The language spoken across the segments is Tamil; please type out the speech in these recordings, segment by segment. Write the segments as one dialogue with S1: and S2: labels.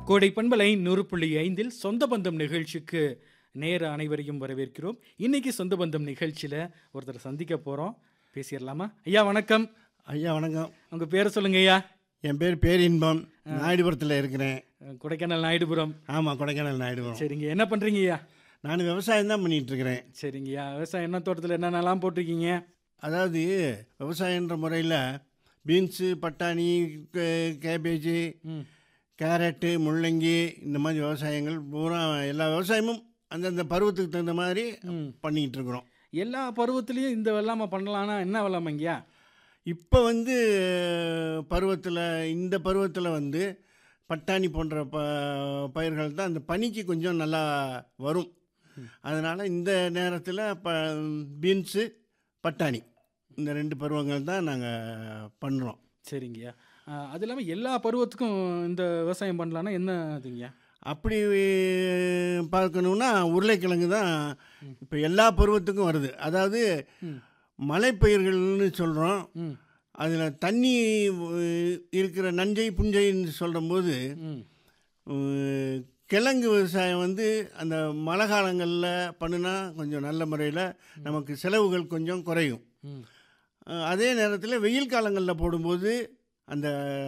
S1: கோடை பண்பலை நூறு புள்ளி ஐந்தில் சொந்த பந்தம் நிகழ்ச்சிக்கு நேர அனைவரையும் வரவேற்கிறோம் இன்னைக்கு சொந்த பந்தம் நிகழ்ச்சியில் ஒருத்தரை சந்திக்க போகிறோம் பேசிடலாமா ஐயா வணக்கம்
S2: ஐயா வணக்கம்
S1: உங்கள் பேரை சொல்லுங்க ஐயா
S2: என் பேர் பேரின்பம் நாயுடுபுரத்தில் இருக்கிறேன்
S1: அஹ், கொடைக்கானல் நாயுடுபுரம்
S2: ஆமாம் கொடைக்கானல் நாயுடுபுரம்
S1: சரிங்க என்ன பண்ணுறீங்க ஐயா
S2: நான் விவசாயம் தான் பண்ணிட்டு இருக்கிறேன்
S1: சரிங்கய்யா விவசாயம் என்ன தோட்டத்தில் என்னென்னலாம் போட்டிருக்கீங்க
S2: அதாவது விவசாயன்ற முறையில் பீன்ஸு பட்டாணி கே- கேபேஜு
S1: ம்
S2: கேரட்டு முள்ளங்கி இந்த மாதிரி விவசாயங்கள் பூரா எல்லா விவசாயமும் அந்தந்த பருவத்துக்கு தகுந்த மாதிரி
S1: ம்
S2: பண்ணிக்கிட்டு இருக்கிறோம்
S1: எல்லா பருவத்துலேயும் இந்த வெள்ளாமை பண்ணலான்னா என்ன வெள்ளாமைங்கய்யா
S2: இப்போ வந்து பருவத்தில் இந்த பருவத்தில் வந்து பட்டாணி போன்ற ப பயிர்கள் தான் அந்த பனிக்கு கொஞ்சம் நல்லா வரும் அதனால் இந்த நேரத்தில் ப பீன்ஸு பட்டாணி இந்த ரெண்டு பருவங்கள் தான் நாங்கள் பண்ணுறோம்
S1: சரிங்கய்யா அஹ், அது இல்லாமல் எல்லா பருவத்துக்கும் இந்த விவசாயம் பண்ணலான்னா என்ன இதுங்கய்யா
S2: அப்படி பார்க்கணுன்னா உருளைக்கிழங்கு தான் இப்போ எல்லா பருவத்துக்கும் வருது அதாவது
S1: ம்.
S2: மலைப்பயிர்கள்னு சொல்கிறோம்
S1: ம்
S2: அதில் தண்ணி அஹ், இருக்கிற நஞ்சை புஞ்சைன்னு சொல்லும்போது
S1: ம்
S2: அஹ், கிழங்கு விவசாயம் வந்து அந்த மழை காலங்களில் பண்ணுனா கொஞ்சம் நல்ல முறையில் நமக்கு செலவுகள் கொஞ்சம் குறையும்
S1: ம்
S2: அஹ், அதே நேரத்தில் வெயில் காலங்களில் போடும்போது அந்த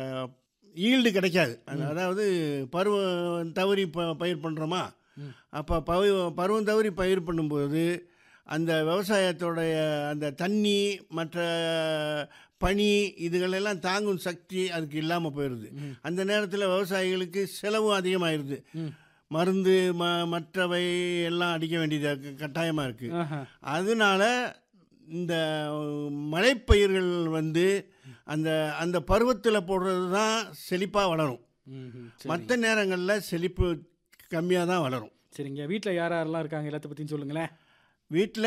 S2: ஈல்டு கிடைக்காது அது- அதாவது பருவம் தவறி ப பயிர் பண்ணுறோமா
S1: ம்.
S2: அப்போ பருவ பருவம் தவறி பயிர் பண்ணும்போது அந்த விவசாயத்தோடைய அந்த தண்ணி மற்ற பனி இதுகளெல்லாம் தாங்கும் சக்தி அதுக்கு இல்லாமல் போயிடுது
S1: ம்.
S2: அந்த நேரத்தில் விவசாயிகளுக்கு செலவும் அதிகமாகிடுது
S1: ம்
S2: மருந்து ம மற்றவை எல்லாம் அடிக்க வேண்டியதாக கட்டாயமாக இருக்குது
S1: ஆஹா
S2: அதனால இந்த மழைப்பயிர்கள் வந்து அந்த அந்த பருவத்தில் போடுறது தான் செழிப்பாக வளரும்
S1: ம் ம் சரி
S2: மற்ற நேரங்களில் செழிப்பு கம்மியாக தான் வளரும்
S1: சரிங்க வீட்டில் யார் யாரெல்லாம் இருக்காங்க எல்லாத்த பற்றியும் சொல்லுங்களேன்
S2: வீட்டில்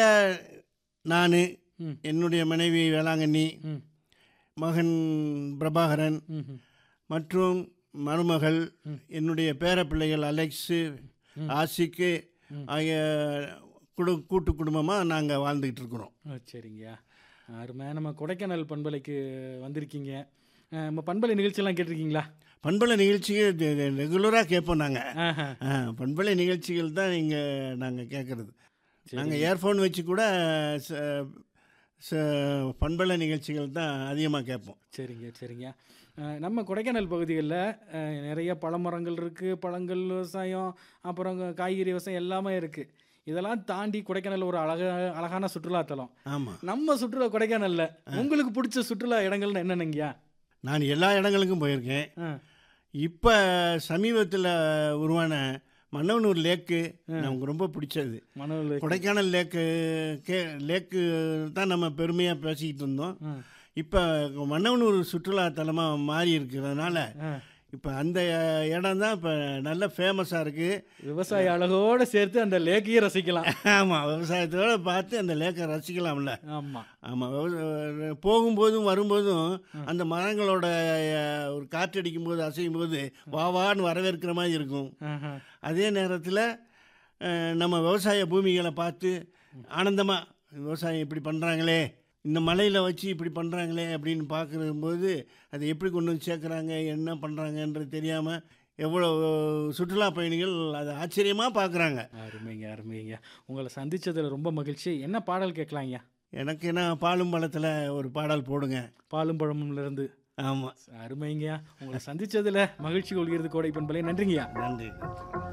S2: நான்
S1: ம்
S2: என்னுடைய மனைவி வேளாங்கண்ணி
S1: ம்
S2: மகன் பிரபாகரன்
S1: ம் ம்
S2: மற்றும் மருமகள்
S1: ம்.
S2: என்னுடைய பேரப்பிள்ளைகள் அலெக்ஸு
S1: ம்.
S2: ஆசிக்கு
S1: ம்.
S2: ஆகிய குடு கூட்டு குடும்பமாக நாங்கள் வாழ்ந்துக்கிட்டு இருக்கிறோம்
S1: ஆ, சரிங்கய்யா அருமையாக நம்ம கொடைக்கானல் பண்பலைக்கு வந்திருக்கீங்க அஹ், நம்ம பண்பலை நிகழ்ச்சியெல்லாம் கேட்டிருக்கீங்களா
S2: பண்பலை நிகழ்ச்சிகள் ரெகுலராக கேட்போம் நாங்கள்
S1: ஆஹா
S2: பண்பலை நிகழ்ச்சிகள் தான் இங்கே நாங்கள் கேட்குறது
S1: சரி.
S2: நாங்கள் இயர்ஃபோன் வச்சு கூட ச- ச- பண்பலை நிகழ்ச்சிகள் தான் அதிகமாக கேட்போம்
S1: சரிங்க சரிங்க அஹ், நம்ம கொடைக்கானல் பகுதிகளில் நிறைய பழமரங்கள் இருக்குது பழங்கள் விவசாயம் அப்புறம் காய்கறி விவசாயம் எல்லாமே இருக்குது இதெல்லாம் தாண்டி கொடைக்கானல் ஒரு அழகா அழகான சுற்றுலாத்தலம்
S2: ஆமாம்
S1: நம்ம சுற்றுலா கொடைக்கானல்ல உங்களுக்கு பிடிச்ச சுற்றுலா இடங்கள்னு என்னென்னங்கய்யா
S2: நான் எல்லா இடங்களுக்கும் போயிருக்கேன்
S1: ஆ
S2: இப்போ சமீபத்தில் உருவான மன்னவனூர் லேக்கு நமக்கு ரொம்ப பிடிச்சது
S1: மணல்
S2: கொடைக்கானல் லேக்கு கே லேக்கு தான் நம்ம பெருமையாக பேசிக்கிட்டு இருந்தோம்
S1: ஆ
S2: இப்போ மன்னவனூர் சுற்றுலா தலமாக மாறி இருக்கிறதுனால
S1: ஆ
S2: இப்போ அந்த இடம் தான் இப்போ நல்ல ஃபேமஸாக இருக்குது
S1: விவசாய அழகோட சேர்த்து அந்த லேக்கையே ரசிக்கலாம்
S2: ஆமாம் விவசாயத்தோட பார்த்து அந்த லேக்கை ரசிக்கலாம்ல
S1: ஆமா
S2: ஆமாம் போகும்போதும் வரும்போதும் அந்த மரங்களோட அஹ், ஒரு காற்றடிக்கும் போது அசையும் போது வா வான்னு வரவேற்கிற மாதிரி இருக்கும்
S1: ஆஹா.
S2: அதே நேரத்தில் நம்ம விவசாய பூமிகளை பார்த்து ஆனந்தமாக விவசாயம் இப்படி பண்ணுறாங்களே இந்த மலையில் வச்சு இப்படி பண்ணுறாங்களே அப்படின்னு பார்க்கும்போது அதை எப்படி கொண்டு வந்து சேர்க்குறாங்க என்ன பண்ணுறாங்கன்றது தெரியாமல் எவ்வளோ சுற்றுலா பயணிகள் அதை ஆச்சரியமாக பார்க்குறாங்க
S1: அருமைங்க அருமைங்க உங்களை சந்திச்சதுல ரொம்ப மகிழ்ச்சி என்ன பாடல் கேட்கலாங்கய்யா
S2: எனக்கு என்ன பாலும் பழத்தில் ஒரு பாடல் போடுங்க
S1: பாலும் பழமும்ல இருந்து
S2: ஆமாம்
S1: அருமைங்கய்யா உங்களை சந்திச்சதுல மகிழ்ச்சி கொள்கிறது கோடை பண்பலை நன்றிங்கய்யா
S2: நன்றி